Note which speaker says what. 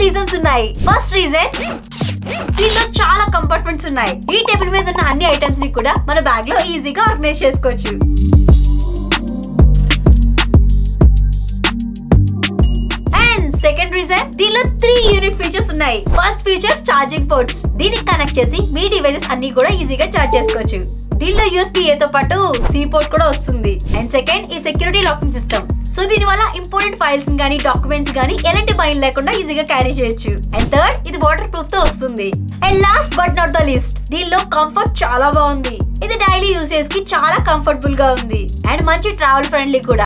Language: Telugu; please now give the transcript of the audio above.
Speaker 1: రీజన్స్ ఉన్నాయి ఫస్ట్ రీజన్ దీనిలో చాలా కంపార్ట్మెంట్స్ ఉన్నాయి ఈ టేబుల్ మీద ఉన్న అన్ని ఐటమ్స్ ని కూడా మన బ్యాగ్ లో ఈజీగా ఆర్గనైజ్ చేసుకోవచ్చు అండ్ సెకండ్ రీజన్ దీనిలో త్రీ యూనిక్ ఫీచర్స్ ఉన్నాయి ఫస్ట్ ఫీచర్ ఛార్జింగ్ పోర్ట్స్ దీనికి కనెక్ట్ చేసి మీ డివైసెస్ అన్ని కూడా ఈజీగా ఛార్జ్ చేసుకోవచ్చు దీనిలో యూఎస్బి తో పాటు సి పోర్ట్ కూడా వస్తుంది అండ్ సెకండ్ ఈ సెక్యూరిటీ లాకింగ్ సిస్టమ్ సో దీని వల్ల ఇంపార్టెంట్ ఫైల్స్ గానీ డాక్యుమెంట్స్ గానీ ఎలాంటి భయం లేకుండా ఈజీగా క్యారీ చేయొచ్చు అండ్ థర్డ్ ఇది వాటర్ ప్రూఫ్ తో వస్తుంది and last but not the least దీనిలో కంఫర్ట్ చాలా బాగుంది ఇది డైలీ యూసేజ్ కి చాలా కంఫర్టబుల్ గా ఉంది అండ్ మంచి ట్రావెల్ ఫ్రెండ్లీ కూడా